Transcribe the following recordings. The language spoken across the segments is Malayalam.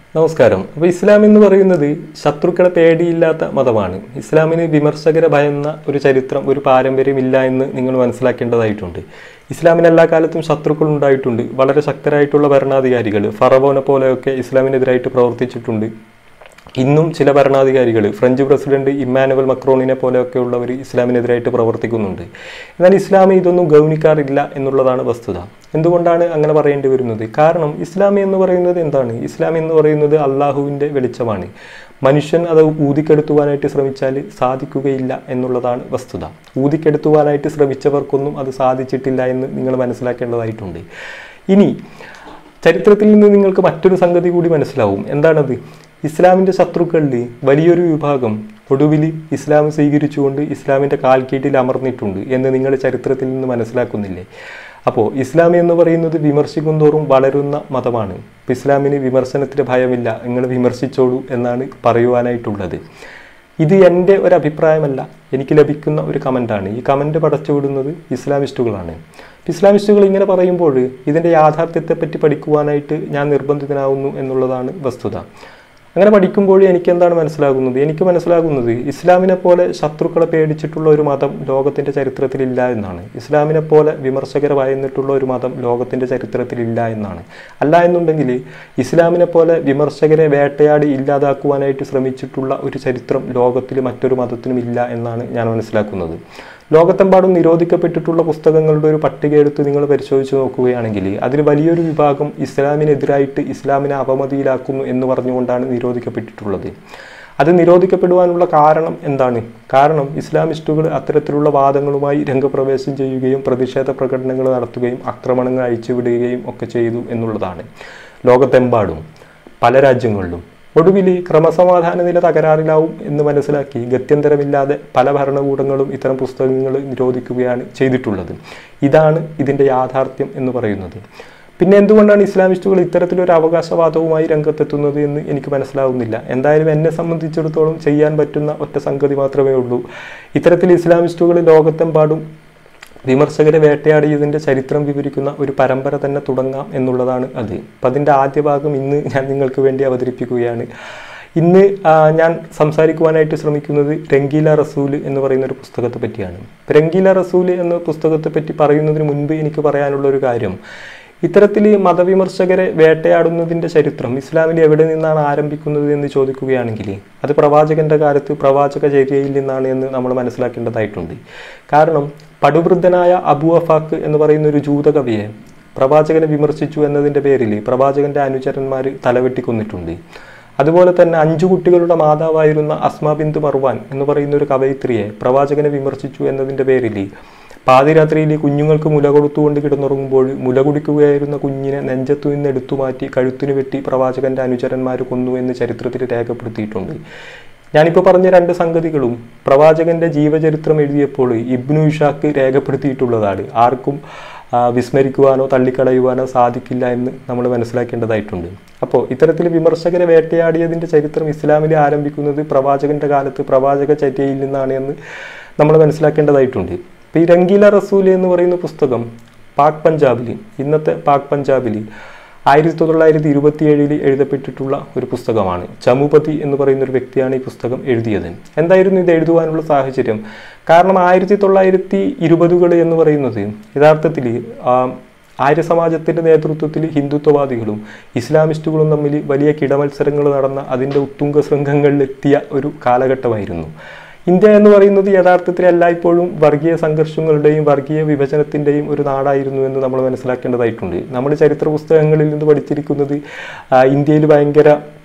നമസ്കാരം അപ്പോൾ ഇസ്ലാം എന്ന് പറയുന്നത് ശത്രുക്കളെ പേടിയില്ലാത്ത മതമാണ് ഇസ്ലാമിന് വിമർശകരെ ഭയന്ന ഒരു ചരിത്രം ഒരു പാരമ്പര്യമില്ല എന്ന് നിങ്ങൾ മനസ്സിലാക്കേണ്ടതായിട്ടുണ്ട് ഇസ്ലാമിന് എല്ലാ കാലത്തും ശത്രുക്കൾ ഉണ്ടായിട്ടുണ്ട് വളരെ ശക്തരായിട്ടുള്ള ഭരണാധികാരികൾ ഫറവോനെ പോലെയൊക്കെ ഇസ്ലാമിനെതിരായിട്ട് പ്രവർത്തിച്ചിട്ടുണ്ട് ഇന്നും ചില ഭരണാധികാരികൾ ഫ്രഞ്ച് പ്രസിഡന്റ് ഇമ്മാനുവൽ മക്രോണിനെ പോലെയൊക്കെ ഉള്ളവർ ഇസ്ലാമിനെതിരായിട്ട് പ്രവർത്തിക്കുന്നുണ്ട് എന്നാൽ ഇസ്ലാം ഇതൊന്നും ഗൗനിക്കാറില്ല എന്നുള്ളതാണ് വസ്തുത എന്തുകൊണ്ടാണ് അങ്ങനെ പറയേണ്ടി വരുന്നത് കാരണം ഇസ്ലാം എന്ന് പറയുന്നത് എന്താണ് ഇസ്ലാം എന്ന് പറയുന്നത് അള്ളാഹുവിൻ്റെ വെളിച്ചമാണ് മനുഷ്യൻ അത് ഊതിക്കെടുത്തുവാനായിട്ട് ശ്രമിച്ചാൽ സാധിക്കുകയില്ല എന്നുള്ളതാണ് വസ്തുത ഊതിക്കെടുത്തുവാനായിട്ട് ശ്രമിച്ചവർക്കൊന്നും അത് സാധിച്ചിട്ടില്ല എന്ന് നിങ്ങൾ മനസ്സിലാക്കേണ്ടതായിട്ടുണ്ട് ഇനി ചരിത്രത്തിൽ നിന്ന് നിങ്ങൾക്ക് മറ്റൊരു സംഗതി കൂടി മനസ്സിലാവും എന്താണത് ഇസ്ലാമിൻ്റെ ശത്രുക്കളിൽ വലിയൊരു വിഭാഗം ഒടുവിൽ ഇസ്ലാം സ്വീകരിച്ചുകൊണ്ട് ഇസ്ലാമിൻ്റെ കാൽക്കീട്ടിൽ അമർന്നിട്ടുണ്ട് എന്ന് നിങ്ങൾ ചരിത്രത്തിൽ നിന്ന് മനസ്സിലാക്കുന്നില്ലേ അപ്പോൾ ഇസ്ലാം എന്ന് പറയുന്നത് വിമർശിക്കും തോറും വളരുന്ന മതമാണ് ഇപ്പം ഇസ്ലാമിന് വിമർശനത്തിന് ഭയമില്ല നിങ്ങൾ വിമർശിച്ചോളൂ എന്നാണ് പറയുവാനായിട്ടുള്ളത് ഇത് എൻ്റെ ഒരു അഭിപ്രായമല്ല എനിക്ക് ലഭിക്കുന്ന ഒരു കമൻ്റാണ് ഈ കമൻ്റ് പടച്ചുവിടുന്നത് ഇസ്ലാമിസ്റ്റുകളാണ് ഇസ്ലാമിസ്റ്റുകൾ ഇങ്ങനെ പറയുമ്പോൾ ഇതിൻ്റെ യാഥാർത്ഥ്യത്തെപ്പറ്റി പഠിക്കുവാനായിട്ട് ഞാൻ നിർബന്ധിതനാവുന്നു എന്നുള്ളതാണ് വസ്തുത അങ്ങനെ പഠിക്കുമ്പോൾ എനിക്ക് എന്താണ് മനസ്സിലാകുന്നത് എനിക്ക് മനസ്സിലാകുന്നത് ഇസ്ലാമിനെ പോലെ ശത്രുക്കളെ പേടിച്ചിട്ടുള്ള ഒരു മതം ലോകത്തിൻ്റെ ചരിത്രത്തിലില്ല എന്നാണ് ഇസ്ലാമിനെ പോലെ വിമർശകരെ ഭയന്നിട്ടുള്ള ഒരു മതം ലോകത്തിൻ്റെ ചരിത്രത്തിലില്ല എന്നാണ് അല്ല എന്നുണ്ടെങ്കിൽ ഇസ്ലാമിനെ പോലെ വിമർശകരെ വേട്ടയാടി ഇല്ലാതാക്കുവാനായിട്ട് ശ്രമിച്ചിട്ടുള്ള ഒരു ചരിത്രം ലോകത്തിൽ മറ്റൊരു മതത്തിനും ഇല്ല എന്നാണ് ഞാൻ മനസ്സിലാക്കുന്നത് ലോകത്തെമ്പാടും നിരോധിക്കപ്പെട്ടിട്ടുള്ള പുസ്തകങ്ങളുടെ ഒരു പട്ടിക എടുത്ത് നിങ്ങൾ പരിശോധിച്ച് നോക്കുകയാണെങ്കിൽ അതിൽ വലിയൊരു വിഭാഗം ഇസ്ലാമിനെതിരായിട്ട് ഇസ്ലാമിനെ അപമതിയിലാക്കുന്നു എന്ന് പറഞ്ഞുകൊണ്ടാണ് നിരോധിക്കപ്പെട്ടിട്ടുള്ളത് അത് നിരോധിക്കപ്പെടുവാനുള്ള കാരണം എന്താണ് കാരണം ഇസ്ലാമിസ്റ്റുകൾ അത്തരത്തിലുള്ള വാദങ്ങളുമായി രംഗപ്രവേശം ചെയ്യുകയും പ്രതിഷേധ പ്രകടനങ്ങൾ നടത്തുകയും ആക്രമണങ്ങൾ അഴിച്ചുവിടുകയും ഒക്കെ ചെയ്തു എന്നുള്ളതാണ് ലോകത്തെമ്പാടും പല രാജ്യങ്ങളിലും ഒടുവിൽ ക്രമസമാധാന നില തകരാറിലാവും എന്ന് മനസ്സിലാക്കി ഗത്യന്തരമില്ലാതെ പല ഭരണകൂടങ്ങളും ഇത്തരം പുസ്തകങ്ങൾ നിരോധിക്കുകയാണ് ചെയ്തിട്ടുള്ളത് ഇതാണ് ഇതിൻ്റെ യാഥാർത്ഥ്യം എന്ന് പറയുന്നത് പിന്നെ എന്തുകൊണ്ടാണ് ഇസ്ലാമിസ്റ്റുകൾ ഇത്തരത്തിലൊരു അവകാശവാദവുമായി രംഗത്തെത്തുന്നത് എന്ന് എനിക്ക് മനസ്സിലാവുന്നില്ല എന്തായാലും എന്നെ സംബന്ധിച്ചിടത്തോളം ചെയ്യാൻ പറ്റുന്ന ഒറ്റ സംഗതി മാത്രമേ ഉള്ളൂ ഇത്തരത്തിൽ ഇസ്ലാമിസ്റ്റുകൾ ലോകത്തെമ്പാടും വിമർശകരെ വേട്ടയാടിയതിൻ്റെ ചരിത്രം വിവരിക്കുന്ന ഒരു പരമ്പര തന്നെ തുടങ്ങാം എന്നുള്ളതാണ് അത് അപ്പം അതിൻ്റെ ആദ്യ ഭാഗം ഇന്ന് ഞാൻ നിങ്ങൾക്ക് വേണ്ടി അവതരിപ്പിക്കുകയാണ് ഇന്ന് ആ, ഞാൻ സംസാരിക്കുവാനായിട്ട് ശ്രമിക്കുന്നത് രംഗീല റസൂൽ എന്ന് പറയുന്ന ഒരു പുസ്തകത്തെ പറ്റിയാണ് രംഗീല റസൂൽ എന്ന പുസ്തകത്തെ പറ്റി പറയുന്നതിന് മുൻപ് എനിക്ക് പറയാനുള്ള ഒരു കാര്യം ഇത്തരത്തിൽ മതവിമർശകരെ വേട്ടയാടുന്നതിൻ്റെ ചരിത്രം ഇസ്ലാമിൽ എവിടെ നിന്നാണ് ആരംഭിക്കുന്നത് എന്ന് ചോദിക്കുകയാണെങ്കിൽ അത് പ്രവാചകന്റെ കാലത്ത് പ്രവാചക ചര്യയിൽ നിന്നാണ് എന്ന് നമ്മൾ മനസ്സിലാക്കേണ്ടതായിട്ടുണ്ട് കാരണം പടുവൃദ്ധനായ അബു അഫാക്ക് എന്ന് പറയുന്ന ഒരു ജൂതകവിയെ പ്രവാചകനെ വിമർശിച്ചു എന്നതിൻ്റെ പേരിൽ പ്രവാചകന്റെ അനുചരന്മാർ തലവെട്ടിക്കൊന്നിട്ടുണ്ട് അതുപോലെ തന്നെ അഞ്ചു കുട്ടികളുടെ മാതാവായിരുന്ന അസ്മ ബിന്ദു മർവാൻ എന്ന് പറയുന്ന ഒരു കവയിത്രിയെ പ്രവാചകനെ വിമർശിച്ചു എന്നതിൻ്റെ പേരിൽ പാതിരാത്രിയിൽ കുഞ്ഞുങ്ങൾക്ക് മുല കൊടുത്തുകൊണ്ട് കിടന്നുറങ്ങുമ്പോൾ മുല കുടിക്കുകയായിരുന്ന കുഞ്ഞിനെ നെഞ്ചത്തു നിന്ന് എടുത്തു മാറ്റി കഴുത്തിന് വെട്ടി പ്രവാചകന്റെ അനുചരന്മാർ കൊന്നു എന്ന് ചരിത്രത്തിൽ രേഖപ്പെടുത്തിയിട്ടുണ്ട് ഞാനിപ്പോൾ പറഞ്ഞ രണ്ട് സംഗതികളും പ്രവാചകന്റെ ജീവചരിത്രം എഴുതിയപ്പോൾ ഇബ്നു ഇഷാക്ക് രേഖപ്പെടുത്തിയിട്ടുള്ളതാണ് ആർക്കും ആ, വിസ്മരിക്കുവാനോ തള്ളിക്കളയുവാനോ സാധിക്കില്ല എന്ന് നമ്മൾ മനസ്സിലാക്കേണ്ടതായിട്ടുണ്ട് അപ്പോൾ ഇത്തരത്തിൽ വിമർശകരെ വേട്ടയാടിയതിൻ്റെ ചരിത്രം ഇസ്ലാമിൽ ആരംഭിക്കുന്നത് പ്രവാചകന്റെ കാലത്ത് പ്രവാചക ചര്യയിൽ നിന്നാണ് എന്ന് നമ്മൾ മനസ്സിലാക്കേണ്ടതായിട്ടുണ്ട് ഇപ്പോൾ ഈ രംഗീല റസൂൽ എന്ന് പറയുന്ന പുസ്തകം പാക് പഞ്ചാബിൽ ഇന്നത്തെ പാക് പഞ്ചാബിൽ ആയിരത്തി തൊള്ളായിരത്തി ഇരുപത്തിയേഴിൽ എഴുതപ്പെട്ടിട്ടുള്ള ഒരു പുസ്തകമാണ് ചമുപതി എന്ന് പറയുന്ന ഒരു വ്യക്തിയാണ് ഈ പുസ്തകം എഴുതിയത് എന്തായിരുന്നു ഇത് എഴുതുവാനുള്ള സാഹചര്യം കാരണം ആയിരത്തി തൊള്ളായിരത്തി ഇരുപതുകൾ എന്ന് പറയുന്നത് യഥാർത്ഥത്തിൽ ആ, ആര്യ സമാജത്തിന്റെ നേതൃത്വത്തിൽ ഹിന്ദുത്വവാദികളും ഇസ്ലാമിസ്റ്റുകളും തമ്മിൽ വലിയ കിടമത്സരങ്ങൾ നടന്ന അതിൻ്റെ ഉത്തുംഗ ശൃംഖങ്ങളിലെത്തിയ ഒരു കാലഘട്ടമായിരുന്നു ഇന്ത്യ എന്ന് പറയുന്നത് യഥാർത്ഥത്തിൽ എല്ലായ്പ്പോഴും വർഗീയ സംഘർഷങ്ങളുടെയും വർഗീയ വിഭജനത്തിൻ്റെയും ഒരു നാടായിരുന്നു എന്ന് നമ്മൾ മനസ്സിലാക്കേണ്ടതായിട്ടുണ്ട് നമ്മൾ ചരിത്ര പുസ്തകങ്ങളിൽ നിന്ന് പഠിച്ചിരിക്കുന്നത് ആ, ഇന്ത്യയിൽ ഭയങ്കര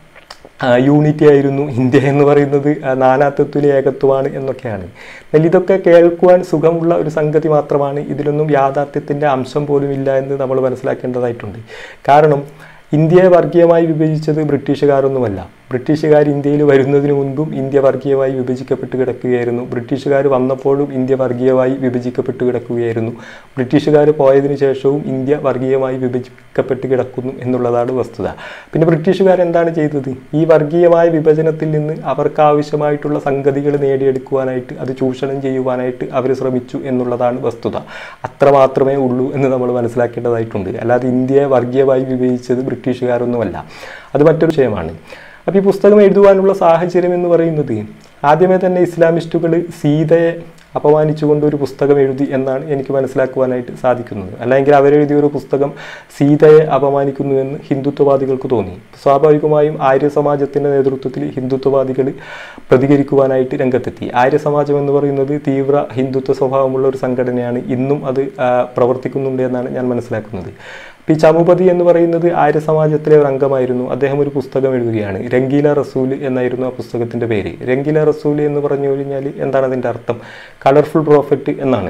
യൂണിറ്റി ആയിരുന്നു ഇന്ത്യ എന്ന് പറയുന്നത് ആ, നാനാത്വത്തിലെ ഏകത്വമാണ് എന്നൊക്കെയാണ് എന്നാൽ ഇതൊക്കെ കേൾക്കുവാൻ സുഖമുള്ള ഒരു സംഗതി മാത്രമാണ് ഇതിലൊന്നും യാഥാർത്ഥ്യത്തിൻ്റെ അംശം പോലും ഇല്ല എന്ന് നമ്മൾ മനസ്സിലാക്കേണ്ടതായിട്ടുണ്ട് കാരണം ഇന്ത്യയെ വർഗീയമായി വിഭജിച്ചത് ബ്രിട്ടീഷുകാരൊന്നുമല്ല ബ്രിട്ടീഷുകാർ ഇന്ത്യയിൽ വരുന്നതിന് മുൻപും ഇന്ത്യ വർഗീയമായി വിഭജിക്കപ്പെട്ട് കിടക്കുകയായിരുന്നു ബ്രിട്ടീഷുകാർ വന്നപ്പോഴും ഇന്ത്യ വർഗീയമായി വിഭജിക്കപ്പെട്ട് കിടക്കുകയായിരുന്നു ബ്രിട്ടീഷുകാർ പോയതിനു ശേഷവും ഇന്ത്യ വർഗീയമായി വിഭജിക്കപ്പെട്ട് കിടക്കുന്നു എന്നുള്ളതാണ് വസ്തുത പിന്നെ ബ്രിട്ടീഷുകാർ എന്താണ് ചെയ്തത് ഈ വർഗീയമായ വിഭജനത്തിൽ നിന്ന് അവർക്ക് ആവശ്യമായിട്ടുള്ള സംഗതികൾ നേടിയെടുക്കുവാനായിട്ട് അത് ചൂഷണം ചെയ്യുവാനായിട്ട് അവർ ശ്രമിച്ചു എന്നുള്ളതാണ് വസ്തുത അത്ര മാത്രമേ ഉള്ളൂ എന്ന് നമ്മൾ മനസ്സിലാക്കേണ്ടതായിട്ടുണ്ട് അല്ലാതെ ഇന്ത്യയെ വർഗീയമായി വിഭജിച്ചത് ബ്രിട്ടീഷുകാരൊന്നുമല്ല അത് മറ്റൊരു വിഷയമാണ് അപ്പോൾ ഈ പുസ്തകം എഴുതുവാനുള്ള സാഹചര്യം എന്ന് പറയുന്നത് ആദ്യമേ തന്നെ ഇസ്ലാമിസ്റ്റുകൾ സീതയെ അപമാനിച്ചുകൊണ്ട് ഒരു പുസ്തകം എഴുതി എന്നാണ് എനിക്ക് മനസ്സിലാക്കുവാനായിട്ട് സാധിക്കുന്നത് അല്ലെങ്കിൽ അവരെഴുതിയ ഒരു പുസ്തകം സീതയെ അപമാനിക്കുന്നുവെന്ന് ഹിന്ദുത്വവാദികൾക്ക് തോന്നി സ്വാഭാവികമായും ആര്യ സമാജത്തിൻ്റെ നേതൃത്വത്തിൽ ഹിന്ദുത്വവാദികൾ പ്രതികരിക്കുവാനായിട്ട് രംഗത്തെത്തി ആര്യ സമാജം എന്ന് പറയുന്നത് തീവ്ര ഹിന്ദുത്വ സ്വഭാവമുള്ള ഒരു സംഘടനയാണ് ഇന്നും അത് ആ, പ്രവർത്തിക്കുന്നുണ്ട് എന്നാണ് ഞാൻ മനസ്സിലാക്കുന്നത് പി ചമുപതി എന്ന് പറയുന്നത് ആര്യ സമാജത്തിലെ ഒരു അംഗമായിരുന്നു അദ്ദേഹം ഒരു പുസ്തകം എഴുതുകയാണ് രംഗീല റസൂൽ എന്നായിരുന്നു ആ പുസ്തകത്തിന്റെ പേര് രംഗീല റസൂൽ എന്ന് പറഞ്ഞു കഴിഞ്ഞാൽ എന്താണ് അതിൻ്റെ അർത്ഥം കളർഫുൾ പ്രോഫിറ്റ് എന്നാണ്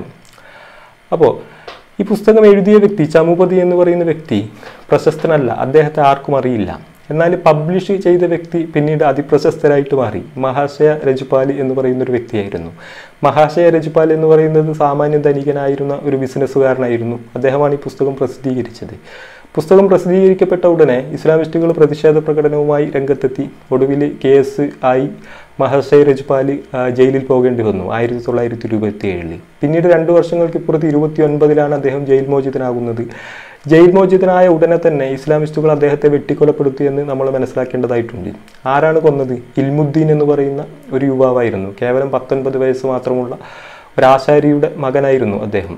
അപ്പോൾ ഈ പുസ്തകം എഴുതിയ വ്യക്തി ചമുപതി എന്ന് പറയുന്ന വ്യക്തി പ്രശസ്തനല്ല അദ്ദേഹത്തെ ആർക്കും അറിയില്ല എന്നാൽ പബ്ലിഷ് ചെയ്ത വ്യക്തി പിന്നീട് അതിപ്രശസ്തരായിട്ട് മാറി മഹാശയ രജുപാലി എന്ന് പറയുന്ന ഒരു വ്യക്തിയായിരുന്നു മഹാശയ രജുപാൽ എന്ന് പറയുന്നത് സാമാന്യ ധനികനായിരുന്ന ഒരു ബിസിനസ്സുകാരനായിരുന്നു അദ്ദേഹമാണ് ഈ പുസ്തകം പ്രസിദ്ധീകരിച്ചത് പുസ്തകം പ്രസിദ്ധീകരിക്കപ്പെട്ട ഉടനെ ഇസ്ലാമിസ്റ്റുകൾ പ്രതിഷേധ പ്രകടനവുമായി രംഗത്തെത്തി ഒടുവിൽ കേസ് ആയി മഹർഷയ് രജ്പാൽ ആ, ജയിലിൽ പോകേണ്ടി വന്നു ആയിരത്തി തൊള്ളായിരത്തി ഇരുപത്തി ഏഴില് പിന്നീട് രണ്ടു വർഷങ്ങൾക്ക് ഇപ്പുറത്ത് ഇരുപത്തി ഒൻപതിലാണ് അദ്ദേഹം ജയിൽ മോചിതനാകുന്നത് ജയിൽ മോചിതനായ ഉടനെ തന്നെ ഇസ്ലാമിസ്റ്റുകൾ അദ്ദേഹത്തെ വെട്ടിക്കൊലപ്പെടുത്തിയെന്ന് നമ്മൾ മനസ്സിലാക്കേണ്ടതായിട്ടുണ്ട് ആരാണ് കൊന്നത് ഇൽമുദ്ദീൻ എന്ന് പറയുന്ന ഒരു യുവാവായിരുന്നു കേവലം പത്തൊൻപത് വയസ്സ് മാത്രമുള്ള ഒരു ആശാരിയുടെ മകനായിരുന്നു അദ്ദേഹം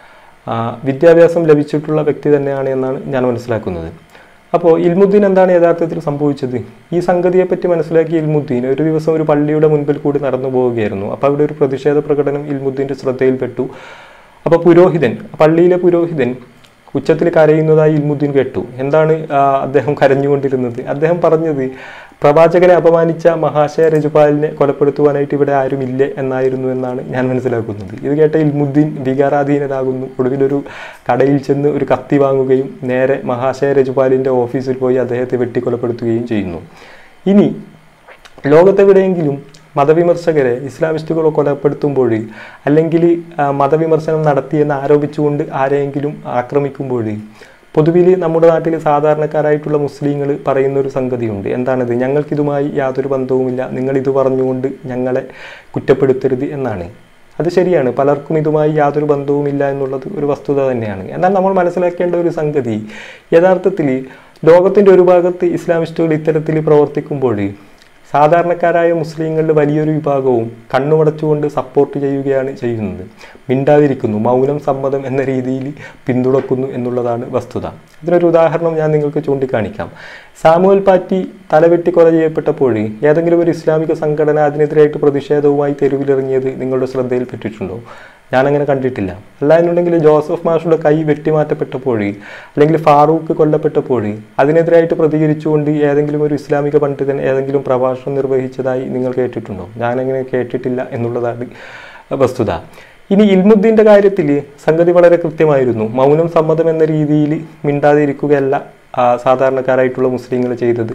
ആ, വിദ്യാഭ്യാസം ലഭിച്ചിട്ടുള്ള വ്യക്തി തന്നെയാണ് എന്നാണ് ഞാൻ മനസ്സിലാക്കുന്നത് അപ്പോൾ ഇൽമുദ്ദീൻ എന്താണ് യഥാർത്ഥത്തിൽ സംഭവിച്ചത് ഈ സംഗതിയെപ്പറ്റി മനസ്സിലാക്കിയ ഇൽമുദ്ദീൻ ഒരു ദിവസം ഒരു പള്ളിയുടെ മുൻപിൽ കൂടി നടന്നു പോവുകയായിരുന്നു അപ്പോൾ അവിടെ ഒരു പ്രതിഷേധ പ്രകടനം ഇൽമുദ്ദീൻ്റെ ശ്രദ്ധയിൽപ്പെട്ടു അപ്പോൾ പുരോഹിതൻ പള്ളിയിലെ പുരോഹിതൻ ഉച്ചത്തിൽ കരയുന്നതായി ഇൽമുദ്ദീൻ കേട്ടു എന്താണ് ആ, അദ്ദേഹം കരഞ്ഞുകൊണ്ടിരുന്നത് അദ്ദേഹം പറഞ്ഞത് പ്രവാചകനെ അപമാനിച്ച മഹാശയ രജുപാലിനെ കൊലപ്പെടുത്തുവാനായിട്ട് ഇവിടെ ആരുമില്ലേ എന്നായിരുന്നു എന്നാണ് ഞാൻ മനസ്സിലാക്കുന്നത് ഇത് കേട്ട ഇൽമുദ്ദീൻ വികാരാധീനരാകുന്നു ഒടുവിലൊരു കടയിൽ ചെന്ന് ഒരു കത്തി വാങ്ങുകയും നേരെ മഹാശയ രജുപാലിൻ്റെ ഓഫീസിൽ പോയി അദ്ദേഹത്തെ വെട്ടിക്കൊലപ്പെടുത്തുകയും ചെയ്യുന്നു ഇനി ലോകത്തെവിടെയെങ്കിലും മതവിമർശകരെ ഇസ്ലാമിസ്റ്റുകൾ കൊലപ്പെടുത്തുമ്പോൾ അല്ലെങ്കിൽ ആ, മതവിമർശനം നടത്തിയെന്ന് ആരോപിച്ചുകൊണ്ട് ആരെയെങ്കിലും ആക്രമിക്കുമ്പോൾ പൊതുവിൽ നമ്മുടെ നാട്ടിൽ സാധാരണക്കാരായിട്ടുള്ള മുസ്ലിങ്ങൾ പറയുന്ന ഒരു സംഗതിയുണ്ട് എന്താണത് ഞങ്ങൾക്കിതുമായി യാതൊരു ബന്ധവുമില്ല നിങ്ങൾ ഇത് പറഞ്ഞുകൊണ്ട് ഞങ്ങളെ കുറ്റപ്പെടുത്തരുത് എന്നാണ് അത് ശരിയാണ് പലർക്കും ഇതുമായി യാതൊരു ബന്ധവുമില്ല എന്നുള്ളത് ഒരു വസ്തുത തന്നെയാണ് എന്നാൽ നമ്മൾ മനസ്സിലാക്കേണ്ട ഒരു സംഗതി യഥാർത്ഥത്തിൽ ലോകത്തിൻ്റെ ഒരു ഭാഗത്ത് ഇസ്ലാമിസ്റ്റുകൾ ഇത്തരത്തിൽ പ്രവർത്തിക്കുമ്പോൾ സാധാരണക്കാരായ മുസ്ലിങ്ങളിൽ വലിയൊരു വിഭാഗവും കണ്ണുമടച്ചുകൊണ്ട് സപ്പോർട്ട് ചെയ്യുകയാണ് ചെയ്യുന്നത് മിണ്ടാതിരിക്കുന്നു മൗനം സമ്മതം എന്ന രീതിയിൽ പിന്തുണക്കുന്നു എന്നുള്ളതാണ് വസ്തുത ഇതിനൊരു ഉദാഹരണം ഞാൻ നിങ്ങൾക്ക് ചൂണ്ടിക്കാണിക്കാം സാമുവൽ പാറ്റി തലവെട്ടി കൊല ചെയ്യപ്പെട്ടപ്പോൾ ഏതെങ്കിലും ഒരു ഇസ്ലാമിക സംഘടന അതിനെതിരായിട്ട് പ്രതിഷേധവുമായി തെരുവിലിറങ്ങിയത് നിങ്ങളുടെ ശ്രദ്ധയിൽപ്പെട്ടിട്ടുണ്ടോ ഞാനങ്ങനെ കണ്ടിട്ടില്ല അല്ല എന്നുണ്ടെങ്കിൽ ജോസഫ് മാഷുടെ കൈ വെട്ടിമാറ്റപ്പെട്ടപ്പോൾ അല്ലെങ്കിൽ ഫാറൂഖ് കൊല്ലപ്പെട്ടപ്പോൾ അതിനെതിരായിട്ട് പ്രതികരിച്ചുകൊണ്ട് ഏതെങ്കിലും ഒരു ഇസ്ലാമിക പണ്ഡിതൻ ഏതെങ്കിലും പ്രഭാഷണം നിർവഹിച്ചതായി നിങ്ങൾ കേട്ടിട്ടുണ്ടോ ഞാനങ്ങനെ കേട്ടിട്ടില്ല എന്നുള്ളതാണ് വസ്തുത ഇനി ഇൽമുദ്ദീൻ്റെ കാര്യത്തിൽ സംഗതി വളരെ കൃത്യമായിരുന്നു മൗനം സമ്മതം എന്ന രീതിയിൽ മിണ്ടാതിരിക്കുകയല്ല ആ, സാധാരണക്കാരായിട്ടുള്ള മുസ്ലിങ്ങൾ ചെയ്തത്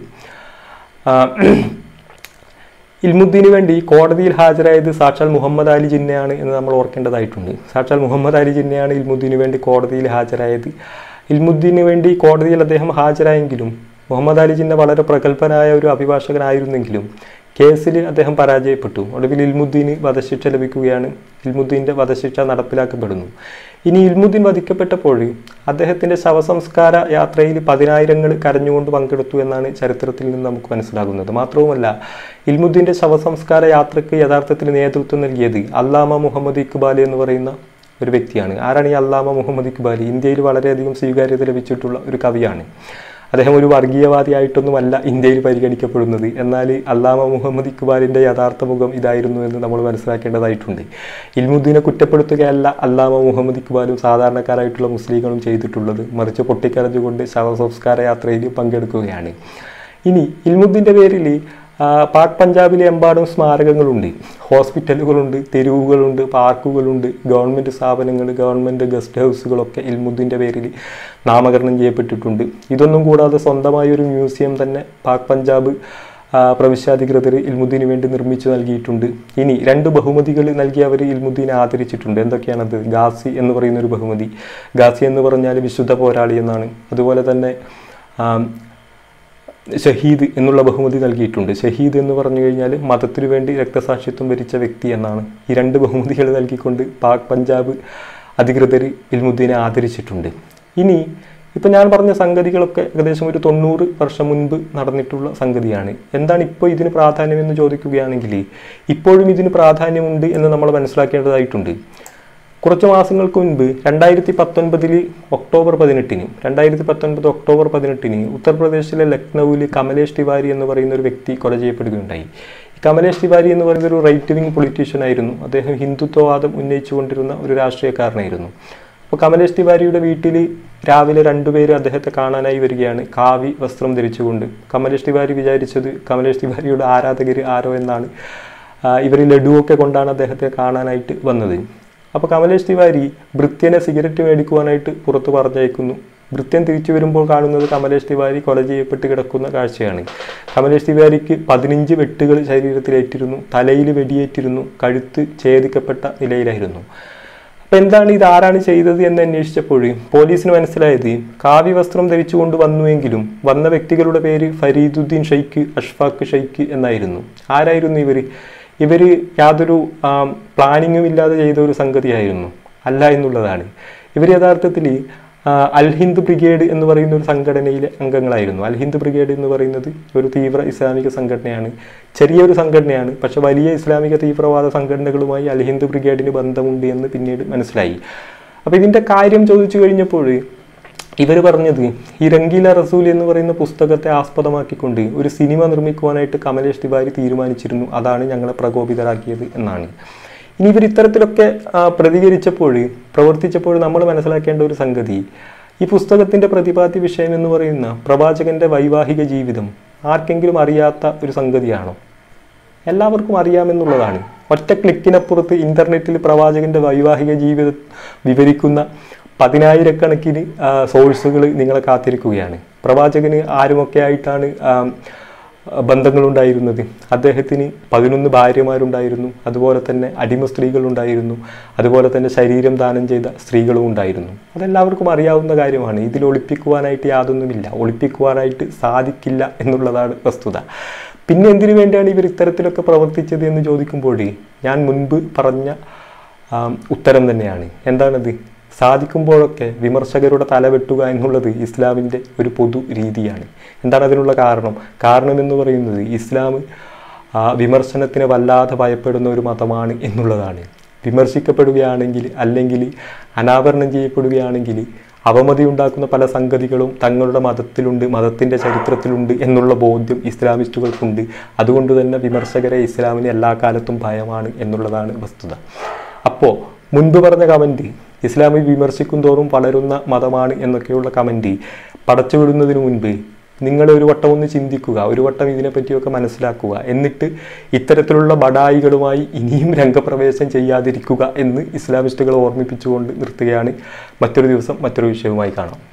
ആ, ഇൽമുദ്ദീന് വേണ്ടി കോടതിയിൽ ഹാജരായത് സാക്ഷാൽ മുഹമ്മദ് അലി ജിന്നയാണ് എന്ന് നമ്മൾ ഓർക്കേണ്ടതായിട്ടുണ്ട് സാക്ഷാൽ മുഹമ്മദ് അലി ജിന്നയാണ് ഇൽമുദ്ദീന് വേണ്ടി കോടതിയിൽ ഹാജരായത് ഇൽമുദ്ദീന് വേണ്ടി കോടതിയിൽ അദ്ദേഹം ഹാജരായെങ്കിലും മുഹമ്മദ് അലി ജിന്ന വളരെ പ്രഗത്ഭനായ ഒരു അഭിഭാഷകനായിരുന്നെങ്കിലും കേസിൽ അദ്ദേഹം പരാജയപ്പെട്ടു ഒടുവിൽ ഇൽമുദ്ദീന് വധശിക്ഷ ലഭിക്കുകയാണ് ഇൽമുദ്ദീൻ്റെ വധശിക്ഷ നടപ്പിലാക്കപ്പെടുന്നു ഇനി ഇൽമുദ്ദീൻ വധിക്കപ്പെട്ടപ്പോൾ അദ്ദേഹത്തിൻ്റെ ശവസംസ്കാര യാത്രയിൽ പതിനായിരങ്ങൾ കരഞ്ഞുകൊണ്ട് പങ്കെടുത്തു എന്നാണ് ചരിത്രത്തിൽ നിന്ന് നമുക്ക് മനസ്സിലാകുന്നത് മാത്രവുമല്ല ഇൽമുദ്ദീൻ്റെ ശവസംസ്കാര യാത്രയ്ക്ക് യഥാർത്ഥത്തിൽ നേതൃത്വം നൽകിയത് അല്ലാമ മുഹമ്മദ് ഇക്ബാൽ എന്ന് പറയുന്ന ഒരു വ്യക്തിയാണ് ആരാണ് ഈ അല്ലാമ മുഹമ്മദ് ഇക്ബാലി ഇന്ത്യയിൽ വളരെയധികം സ്വീകാര്യത ലഭിച്ചിട്ടുള്ള ഒരു കവിയാണ് അദ്ദേഹം ഒരു വർഗീയവാദിയായിട്ടൊന്നുമല്ല ഇന്ത്യയിൽ പരിഗണിക്കപ്പെടുന്നത് എന്നാൽ അല്ലാമ മുഹമ്മദ് ഇക്ബാലിൻ്റെ യഥാർത്ഥ മുഖം ഇതായിരുന്നു എന്ന് നമ്മൾ മനസ്സിലാക്കേണ്ടതായിട്ടുണ്ട് ഇൽമുദ്ദീനെ കുറ്റപ്പെടുത്തുകയല്ല അല്ലാമ മുഹമ്മദ് ഇക്ബാലും സാധാരണക്കാരായിട്ടുള്ള മുസ്ലിങ്ങളും ചെയ്തിട്ടുള്ളത് മറിച്ച് പൊട്ടിക്കരഞ്ഞുകൊണ്ട് ശവസംസ്കാര യാത്രയിൽ പങ്കെടുക്കുകയാണ് ഇനി ഇൽമുദ്ദീൻ്റെ പേരിൽ ആ, പാക് പഞ്ചാബിലെ എമ്പാടും സ്മാരകങ്ങളുണ്ട് ഹോസ്പിറ്റലുകളുണ്ട് തെരുവുകളുണ്ട് പാർക്കുകളുണ്ട് ഗവൺമെൻറ് സ്ഥാപനങ്ങൾ ഗവൺമെൻറ് ഗസ്റ്റ് ഹൗസുകളൊക്കെ ഇൽമുദ്ദീൻ്റെ പേരിൽ നാമകരണം ചെയ്യപ്പെട്ടിട്ടുണ്ട് ഇതൊന്നും കൂടാതെ സ്വന്തമായ ഒരു മ്യൂസിയം തന്നെ പാക് പഞ്ചാബ് ആ, പ്രവിശ്യാധികൃതർ ഇൽമുദ്ദീന് വേണ്ടി നിർമ്മിച്ചു നൽകിയിട്ടുണ്ട് ഇനി രണ്ട് ബഹുമതികൾ നൽകി അവർ ഇൽമുദ്ദീനെ ആദരിച്ചിട്ടുണ്ട് എന്തൊക്കെയാണത് ഗാസി എന്ന് പറയുന്ന ഒരു ബഹുമതി ഗാസി എന്ന് പറഞ്ഞാൽ വിശുദ്ധ പോരാളി എന്നാണ് അതുപോലെ തന്നെ ആ, ഷഹീദ് എന്നുള്ള ബഹുമതി നൽകിയിട്ടുണ്ട് ഷഹീദ് എന്ന് പറഞ്ഞു കഴിഞ്ഞാൽ മതത്തിനു വേണ്ടി രക്തസാക്ഷിത്വം വരിച്ച വ്യക്തി എന്നാണ് ഈ രണ്ട് ബഹുമതികൾ നൽകിക്കൊണ്ട് പാക് പഞ്ചാബ് അധികൃതർ ഇൽമുദ്ദീനെ ആദരിച്ചിട്ടുണ്ട് ഇനി ഇപ്പം ഞാൻ പറഞ്ഞ സംഗതികളൊക്കെ ഏകദേശം ഒരു തൊണ്ണൂറ് വർഷം മുൻപ് നടന്നിട്ടുള്ള സംഗതിയാണ് എന്താണ് ഇപ്പോൾ ഇതിന് പ്രാധാന്യം എന്ന് ചോദിക്കുകയാണെങ്കിൽ ഇപ്പോഴും ഇതിന് പ്രാധാന്യമുണ്ട് എന്ന് നമ്മൾ മനസ്സിലാക്കേണ്ടതായിട്ടുണ്ട് കുറച്ച് മാസങ്ങൾക്ക് മുൻപ് രണ്ടായിരത്തി പത്തൊൻപതിൽ ഒക്ടോബർ പതിനെട്ടിന് രണ്ടായിരത്തി പത്തൊൻപത് ഒക്ടോബർ പതിനെട്ടിന് ഉത്തർപ്രദേശിലെ ലക്നൌവിൽ കമലേഷ് തിവാരി എന്ന് പറയുന്ന ഒരു വ്യക്തി കൊല ചെയ്യപ്പെടുകയുണ്ടായി ഈ കമലേഷ് തിവാരി എന്ന് പറയുന്ന ഒരു റൈറ്റ് വിങ് പൊളിറ്റീഷ്യൻ ആയിരുന്നു അദ്ദേഹം ഹിന്ദുത്വവാദം ഉന്നയിച്ചുകൊണ്ടിരുന്ന ഒരു രാഷ്ട്രീയക്കാരനായിരുന്നു അപ്പോൾ കമലേഷ് തിവാരിയുടെ വീട്ടിൽ രാവിലെ രണ്ടുപേര് അദ്ദേഹത്തെ കാണാനായി വരികയാണ് കാവി വസ്ത്രം ധരിച്ചുകൊണ്ട് കമലേഷ് തിവാരി വിചാരിച്ചത് കമലേഷ് തിവാരിയുടെ ആരാധകർ ആരോ എന്നാണ് ഇവർ ലഡുവൊക്കെ കൊണ്ടാണ് അദ്ദേഹത്തെ കാണാനായിട്ട് വന്നത് അപ്പോൾ കമലേഷ് തിവാരി ഭൃത്യനെ സിഗരറ്റ് മേടിക്കുവാനായിട്ട് പുറത്ത് പറഞ്ഞയക്കുന്നു ഭൃത്യൻ തിരിച്ചു വരുമ്പോൾ കാണുന്നത് കമലേഷ് തിവാരി കൊല ചെയ്യപ്പെട്ട് കിടക്കുന്ന കാഴ്ചയാണ് കമലേഷ് തിവാരിക്ക് പതിനഞ്ച് വെട്ടുകൾ ശരീരത്തിലേറ്റിരുന്നു തലയിൽ വെടിയേറ്റിരുന്നു കഴുത്ത് ഛേദിക്കപ്പെട്ട നിലയിലായിരുന്നു അപ്പൊ എന്താണ് ഇത് ആരാണ് ചെയ്തത് എന്ന് അന്വേഷിച്ചപ്പോൾ പോലീസിന് മനസ്സിലായത് കാവ്യ വസ്ത്രം ധരിച്ചുകൊണ്ട് വന്നുവെങ്കിലും വന്ന വ്യക്തികളുടെ പേര് ഫരീദുദ്ദീൻ ഷെയ്ഖ് അഷ്ഫാഖ് ഷെയ്ഖ് എന്നായിരുന്നു ആരായിരുന്നു ഇവര് ഇവര് യാതൊരു പ്ലാനിങ്ങും ഇല്ലാതെ ചെയ്ത ഒരു സംഗതിയായിരുന്നു അല്ല എന്നുള്ളതാണ് ഇവർ യഥാർത്ഥത്തിൽ അൽ ഹിന്ദ് ബ്രിഗേഡ് എന്ന് പറയുന്ന ഒരു സംഘടനയിലെ അംഗങ്ങളായിരുന്നു അൽ ഹിന്ദ് ബ്രിഗേഡ് എന്ന് പറയുന്നത് ഒരു തീവ്ര ഇസ്ലാമിക സംഘടനയാണ് ചെറിയൊരു സംഘടനയാണ് പക്ഷെ വലിയ ഇസ്ലാമിക തീവ്രവാദ സംഘടനകളുമായി അൽ ഹിന്ദ് ബ്രിഗേഡിന് ബന്ധമുണ്ട് എന്ന് പിന്നീട് മനസ്സിലായി അപ്പോൾ ഇതിൻ്റെ കാര്യം ചോദിച്ചു കഴിഞ്ഞപ്പോൾ ഇവർ പറഞ്ഞത് ഈ രംഗീല റസൂൽ എന്ന് പറയുന്ന പുസ്തകത്തെ ആസ്പദമാക്കിക്കൊണ്ട് ഒരു സിനിമ നിർമ്മിക്കുവാനായിട്ട് കമലേഷ് തിവാരി തീരുമാനിച്ചിരുന്നു അതാണ് ഞങ്ങളെ പ്രകോപിതരാക്കിയത് എന്നാണ് ഇനി ഇവർ ഇത്തരത്തിലൊക്കെ ആ, പ്രതികരിച്ചപ്പോൾ പ്രവർത്തിച്ചപ്പോൾ നമ്മൾ മനസ്സിലാക്കേണ്ട ഒരു സംഗതി ഈ പുസ്തകത്തിന്റെ പ്രതിപാദ്യ വിഷയം എന്ന് പറയുന്ന പ്രവാചകന്റെ വൈവാഹിക ജീവിതം ആർക്കെങ്കിലും അറിയാത്ത ഒരു സംഗതിയാണോ എല്ലാവർക്കും അറിയാമെന്നുള്ളതാണ് ഒറ്റ ക്ലിക്കിനപ്പുറത്ത് ഇന്റർനെറ്റിൽ പ്രവാചകന്റെ വൈവാഹിക ജീവിതം വിവരിക്കുന്ന പതിനായിരക്കണക്കിന് സോഴ്സുകൾ നിങ്ങളെ കാത്തിരിക്കുകയാണ് പ്രവാചകന് ആരുമൊക്കെ ആയിട്ടാണ് ആ, ബന്ധങ്ങളുണ്ടായിരുന്നത് അദ്ദേഹത്തിന് പതിനൊന്ന് ഭാര്യമാരുണ്ടായിരുന്നു അതുപോലെ തന്നെ അടിമ സ്ത്രീകളുണ്ടായിരുന്നു അതുപോലെ തന്നെ ശരീരം ദാനം ചെയ്ത സ്ത്രീകളും ഉണ്ടായിരുന്നു അതെല്ലാവർക്കും അറിയാവുന്ന കാര്യമാണ് ഇതിൽ ഒളിപ്പിക്കുവാനായിട്ട് യാതൊന്നുമില്ല ഒളിപ്പിക്കുവാനായിട്ട് സാധിക്കില്ല എന്നുള്ളതാണ് വസ്തുത പിന്നെ എന്തിനു വേണ്ടിയാണ് ഇവർ ഇത്തരത്തിലൊക്കെ പ്രവർത്തിച്ചത് എന്ന് ചോദിക്കുമ്പോൾ ഞാൻ മുൻപ് പറഞ്ഞ ആം, ഉത്തരം തന്നെയാണ് എന്താണത് സാധിക്കുമ്പോഴൊക്കെ വിമർശകരുടെ തല വെട്ടുക എന്നുള്ളത് ഇസ്ലാമിൻ്റെ ഒരു പൊതു രീതിയാണ് എന്താണ് അതിനുള്ള കാരണം കാരണം എന്ന് പറയുന്നത് ഇസ്ലാം ആ, വിമർശനത്തിന് വല്ലാതെ ഭയപ്പെടുന്ന ഒരു മതമാണ് എന്നുള്ളതാണ് വിമർശിക്കപ്പെടുകയാണെങ്കിൽ അല്ലെങ്കിൽ അനാവരണം ചെയ്യപ്പെടുകയാണെങ്കിൽ അവമതി ഉണ്ടാക്കുന്ന പല സംഗതികളും തങ്ങളുടെ മതത്തിലുണ്ട് മതത്തിൻ്റെ ചരിത്രത്തിലുണ്ട് എന്നുള്ള ബോധ്യം ഇസ്ലാമിസ്റ്റുകൾക്കുണ്ട് അതുകൊണ്ട് തന്നെ വിമർശകരെ ഇസ്ലാമിന് എല്ലാ കാലത്തും ഭയമാണ് എന്നുള്ളതാണ് വസ്തുത അപ്പോൾ മുൻപ് പറഞ്ഞ കമൻറ്റ് ഇസ്ലാമി വിമർശിക്കും തോറും വളരുന്ന മതമാണ് എന്നൊക്കെയുള്ള കമൻറ്റ് പടച്ചുവിടുന്നതിന് മുൻപ് നിങ്ങൾ ഒരു വട്ടം ഒന്ന് ചിന്തിക്കുക ഒരു വട്ടം ഇതിനെപ്പറ്റിയൊക്കെ മനസ്സിലാക്കുക എന്നിട്ട് ഇത്തരത്തിലുള്ള ബഡായികളുമായി ഇനിയും രംഗപ്രവേശം ചെയ്യാതിരിക്കുക എന്ന് ഇസ്ലാമിസ്റ്റുകൾ ഓർമ്മിപ്പിച്ചുകൊണ്ട് നിർത്തുകയാണ് മറ്റൊരു ദിവസം മറ്റൊരു വിഷയവുമായി കാണാം